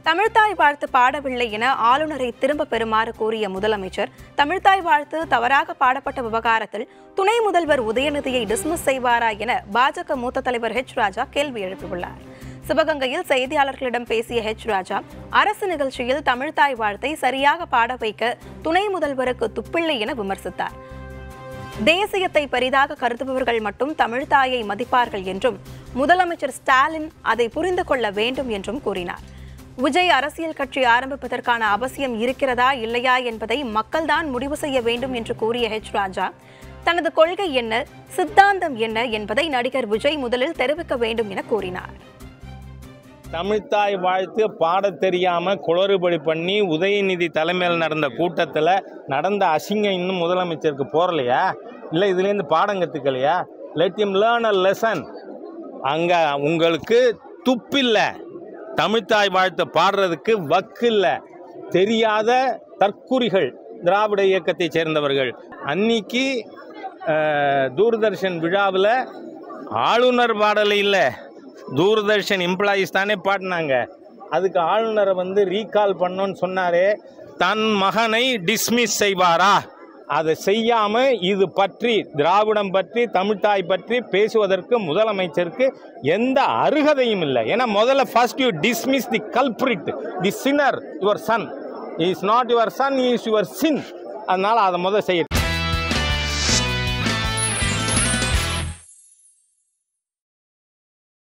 தமிழ்த்தாய் வாழ்த்து பாடவில்லை என ஆளுநரை திரும்ப பெறுமாறு கூறிய முதலமைச்சர் தமிழ்த்தாய் வாழ்த்து தவறாக பாடப்பட்ட விவகாரத்தில் துணை முதல்வர் உதயநிதியை டிஸ்மிஸ் செய்வாரா என பாஜக மூத்த தலைவர் ஹெச் ராஜா கேள்வி எழுப்பியுள்ளார் சிவகங்கையில் செய்தியாளர்களிடம் பேசிய ஹெச் ராஜா அரசு நிகழ்ச்சியில் தமிழ்த்தாய் வாழ்த்தை சரியாக பாட வைக்க துணை முதல்வருக்கு துப்பில்லை என விமர்சித்தார் தேசியத்தை பெரிதாக கருதுபவர்கள் மட்டும் தமிழ்த்தாயை மதிப்பார்கள் என்றும் முதலமைச்சர் ஸ்டாலின் அதை புரிந்து கொள்ள வேண்டும் என்றும் கூறினார் விஜய் அரசியல் கட்சி ஆரம்பிப்பதற்கான அவசியம் இருக்கிறதா இல்லையா என்பதை மக்கள்தான் முடிவு செய்ய வேண்டும் என்று கூறிய ஹெச் ராஜா தனது கொள்கை என்ன சித்தாந்தம் என்ன என்பதை நடிகர் விஜய் முதலில் தெரிவிக்க வேண்டும் என கூறினார் தமிழ்த்தாய் வாழ்த்து பாடத் தெரியாம குளறுபடி பண்ணி உதயநிதி தலைமையில் நடந்த கூட்டத்தில் நடந்த அசிங்கம் இன்னும் முதலமைச்சருக்கு போறலையா இல்லை இதுலேருந்து பாடம் கற்றுக்கலையா let him learn a lesson அங்கே உங்களுக்கு துப்பில்லை தமிழ்த்தாய் வாழ்த்து பாடுறதுக்கு வக்கு இல்லை தெரியாத தற்குறிகள் திராவிட இயக்கத்தை சேர்ந்தவர்கள் அன்னைக்கு அஹ், தூர்தர்ஷன் விழாவில் ஆளுநர் பாடலை இல்லை தூர்தர்ஷன் எம்ப்ளாயீஸ் தானே பாடினாங்க அதுக்கு ஆளுநரை வந்து ரீகால் பண்ணோன்னு சொன்னாரே தன் மகனை டிஸ்மிஸ் செய்வாரா அதை செய்யாம இது பற்றி திராவிடம் பற்றி தமிழ்த்தாய் பற்றி பேசுவதற்கு முதலமைச்சருக்கு எந்த அருகதையும் இல்லை ஏன்னா முதல்ல first you dismiss the culprit the sinner your son is not your son is your sin அதனால அதை முதல் செய்ய